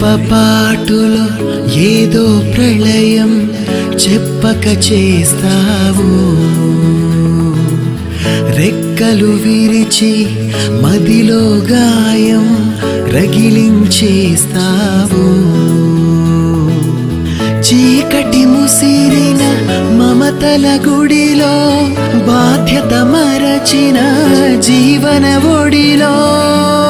రెప్పపాటులో ఏదో ప్రళయం చెప్పక చేస్తావు రెక్కలు విరిచి మదిలో గాయం రగిలించేస్తావు చీకటి ముసిరిన మమతల గుడిలో బాధ్యత మరచిన జీవన ఒడిలో